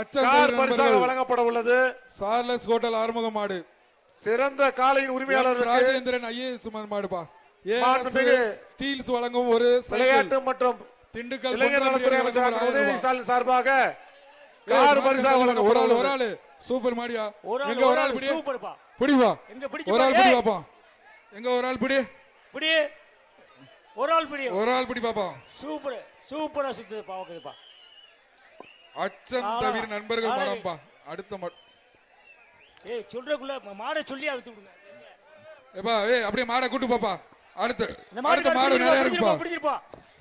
அச்சம் கார் தவிர பரிசாக நண்பர்கள். வழங்கப்பட உள்ளது சார்லஸ் ஹோட்டல் ஆறுமுக மாடு சிறந்த காலையின் உரிமையாளருக்கு ராஜேந்திரன் ஐஏஎஸ் மாடுப்பா மாண்புமிகு ஸ்டீல்ஸ் வழங்கும் ஒரு சைக்கிள். விளையாட்டு மற்றும் திண்டுக்கல் இளைஞர் நலத்துறை பொன்ராமலிங்கம் அமைச்சர் வழங்கும் ஒரு உதயநிதி ஆயிரம் ஸ்டாலின் சார்பாக ரூபாய். கார் ஏய், பரிசாக ஒரு வழங்கப்பட ஆள் ஒரு உள்ளது ஆளு சூப்பர் மாடியா ஒரு ஆள் எங்க ஒரு ஆள் பிடி சூப்பர்ப்பா பிடிவா எங்க பிடிச்சு ஒரு ஆள் பாரு. பிடி ஏய், பாப்போம் எங்க ஒரு ஆள் பிடி பிடி ஒரு ஆள் பிடி ஒரு ஆள் பிடி பாப்போம் சூப்பர் சூப்பரா சுத்துது பாக்குதுப்பா அச்சம் ஆளா. தவிர நண்பர்கள் ஆளா. மனம்பா அடுத்த மா- ஏய் சொல்றக்குள்ள மாடை சொல்லி அழுத்து விடுங்க ஏப்பா ஏய் அப்படியே மாடை கூட்டு பாப்பா அடுத்து இந்த அடுத்த மாட்டுக்கார மாடு நிறைய இருக்குப்பா பிடிச்சிருப்பா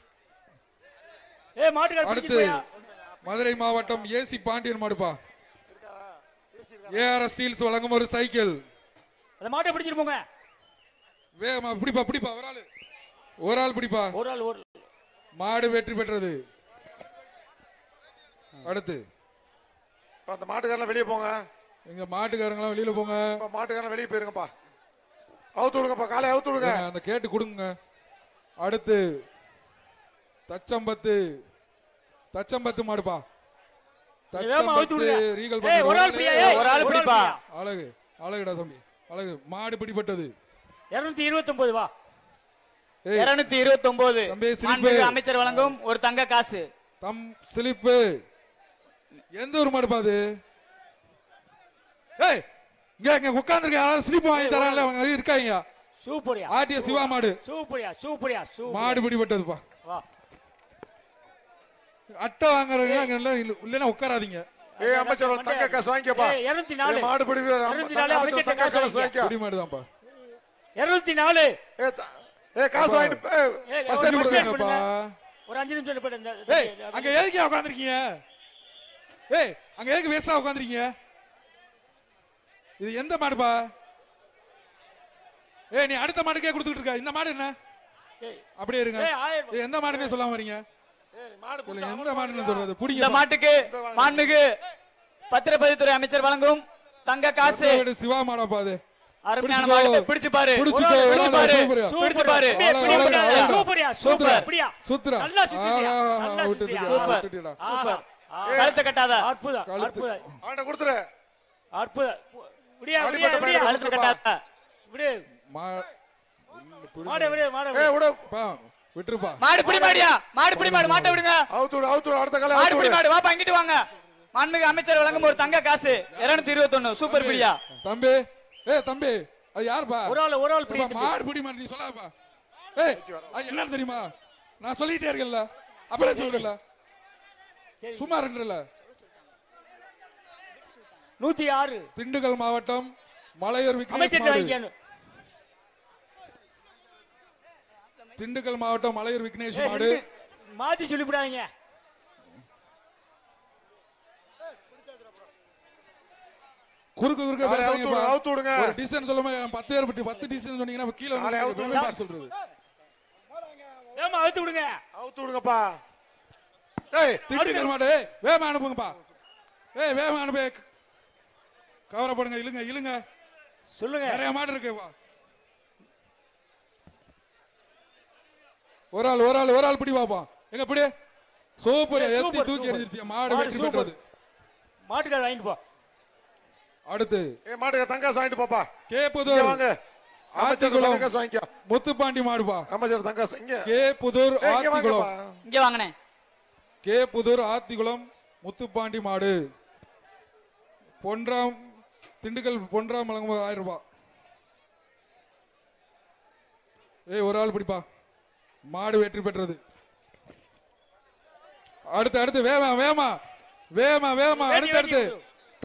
ஏய் மாட்டுக்கார அடுத்து பிடிச்சிருப்பா மதுரை மாவட்டம் ஏசி பாண்டியன் மாடுப்பா ஏஆர் ஸ்டீல்ஸ் வழங்கும் ஒரு சைக்கிள் அந்த மாட்டை பிடிச்சிட்டு போங்க வேகமா பிடிப்பா பிடிப்பா ஒரு ஆளு ஒரு ஆள் பிடிப்பா ஒரு ஆள் ஒரு மாடு வெற்றி பெற்றது அடுத்து இப்ப அந்த மாட்டுக்காரன் வெளியே போங்க எங்க மாட்டுக்காரங்களாம் வெளியில போங்க இப்ப மாட்டுக்காரன் வெளியே போயிருங்கப்பா அவுத்து விடுங்கப்பா காலை அவுத்து விடுங்க ஏங்க, அந்த கேட்டு கொடுங்க அடுத்து தச்சம்பத்து தச்சம்பத்து மாடுப்பா வேகமா அவுத்து தச்சம்பத்து விடுங்க ரீகல் ஏய் ஒரு ஆள் பண்ண பிடியா ஏய் ஒரு ஆள் பிடிப்பா. அழகு அழகுடா தம்பி அழகு மாடு பிடிபட்டது 229 வா ஏய் இருநூத்தி இருபத்தி ஒன்பது தம்பி, சிரிப்பு. அமைச்சர் வழங்கும் ஒரு தங்க காசு தம் சிலிப்பு எந்த ஒரு மாடுப்பா அது ஏய் இங்க இங்க உட்கார்ந்துருக்க யாராவது ஸ்லிப் வாங்கி தராங்கல்ல அவங்க இருக்காங்க சூப்பர்யா ஆட்டிய சிவா மாடு சூப்பர்யா சூப்பர்யா சூப்பர் மாடு பிடிபட்டதுப்பா வா அட்டை வாங்குறவங்க அங்க இல்ல இல்ல- இல்லைன்னா உட்காராதீங்க ஏய் அமைச்சர் ஒரு தங்க காசு வாங்கிக்கப்பா ஏய் 204 ஏய், மாடு பிடி இருபத்தி நாலு அமைச்சர் தங்க அமைச்சர் காசு வாங்கிக்க குடி மாடுதான்ப்பா 204 ஏய், த- ஏய் காசு வாங்கிட்டு ஏய், ஏய், first ஒரு aid first கொடுங்க. aid கொடுங்கப்பா ஒரு அஞ்சு நிமிஷம் போயிட்டு இந்த ஏய் அங்க எதுக்கு உட்காந்துருக்கீங்க ஏய் அங்க எதுக்கு வேஸ்டா உட்காந்துருக்கீங்க இது எந்த மாடுப்பா ஏய் நீ அடுத்த மாடுக்கே கொடுத்துட்டு இருக்க இந்த மாடு என்ன ஏய், அப்படியே இருங்க ஏய், ஆயிரம் ரூபாய். ஏய், எந்த மாடுனே சொல்லாம வரீங்க ஏய், மாடு இல்ல, பிடிச்சா எந்த மாடுன்னு சொல்றது இந்த புடிங்க மாட்டுக்கு மாண்புமிகு பத்திரப்பதிவுத்துறை அமைச்சர் வழங்கும் தங்க காசு சிவா மாடாப்பா அது அருமையான பிடிச்சுக்கோ. மாடு பிடிச்சு பாரு பிடிச்சுக்கோ, பிடிச்சு ஒரு பாரு ஆள் சூப்பர்யா. பிடிச்சு பாரு அப்படியே அழகா, பிடி, பிடி, அழகா, அழகா. சூப்பர்யா சுத்துறா. சூப்பர் அப்படியா சுத்துறா. நல்லா சுத்திட்டியா ஆஹா, நல்லா விட்டுட்டியா, சுத்திட்டியா சூப்பர். விட்டுட்டியாடா. சூப்பர் ஆஹா. கழுத்தை கட்டாத அற்புதம் கழுத்து. அற்புதம் அவன்கிட்ட கொடுத்துரு அற்புதம் விடியா விடியா அடிபட்ட விடியா பையனை கழுத்தை கட்டாத விடு மா- மாட விடு மாட ஏய் விடு விடு பா, விட்டுருப்பா மாடு பிடி மாடியா மாடு பிடி மாடு மாட்டை விடுங்க அவுத்து விடு அவுத்து விடு அடுத்த காலை மாடு அவுத்து பிடி விடு மாடு வாப்பா இங்கிட்டு வாங்க மாண்புமிகு அமைச்சர் வழங்கும் ஒரு தங்க காசு இருநூத்தி இருபத்தி ஒண்ணு சூப்பர் பிடியா தம்பி ஏய் தம்பி அது யாருப்பா ஒரு ஆள் ஒரு ஆள் பிடி ஏப்பா, மாடு பிடி மாடு நீ சொல்லாதப்பா ஏய் அது என்னன்னு தெரியுமா நான் சொல்லிட்டே இருக்கேன்ல அப்படியே சொல்றல சரி. சும்மா ரெண்டுல நூத்தி ஆறு திண்டுக்கல் மாவட்டம் மலையூர் விக்னேஷ் அமைச்சர் மாடு வாங்கிக்கணும் திண்டுக்கல் மாவட்டம் மலையூர் விக்னேஷ் ஏய், மாடு ரெண்டு மாத்தி சொல்லிவிடாதீங்க குறுக்கு குறுக்க நாளை அவுத்து பேசாதீங்கப்பா. விடு, அவுத்து விடுங்க. ஒரு டிசைன் சொல்லுமா பத்து பேர் பட்டு பத்து டிசைன் சொன்னீங்கன்னா கீழே நாளை அவுத்து வந்து விடுங்க. பேர் சொல்றது ஏமா அழுத்து விடுங்க அவுத்து விடுங்கப்பா ஏய் திண்டுக்கல் மாடு ஏய், வேகமா அனுப்புங்கப்பா ஏய் வேகமா அனுப்பு கவரை போடுங்க இழுங்க இழுங்க சொல்லுங்க நிறைய மாடு இருக்குப்பா ஒரு ஆள் ஒரு ஆள் ஒரு ஆள் பிடி பாப்போம் எங்க பிடி சூப்பர் ஏய், எத்தி சூப்பர், தூக்கி சூப்பர். எறிஞ்சிருச்சு மாடு மாடு வெற்றி சூப்பர். பெற்றது மாட்டுக்கார வாங்கிட்டு போ ஏ அடுத்து மாட்டுக்கு தங்க காசு வாங்கிட்டு போப்பா இங்க கேப்புதூர் வாங்க அமைச்சர் ஆச்சிக்குளம் தங்க காசு வாங்கிக்கோ முத்துப்பாண்டி மாடுப்பா அமைச்சர் தங்க காசு இங்க கே புதூர் ஏய், இங்க ஆத்திக்குளம் வாங்கப்பா இங்க வாங்கினே கே புதூர் ஆத்திக்குளம் முத்துப்பாண்டி மாடு பொன்றாம் திண்டுக்கல் பொன்றாம் வழங்கும் ஆயிரம் ரூபாய் ஏய் ஒரு ஆள் பிடிப்பா மாடு வெற்றி பெற்றது அடுத்து அடுத்து வேமா வேமா வேமா வேமா வேட்டி, அடுத்து அடுத்து வேட்டி விடு.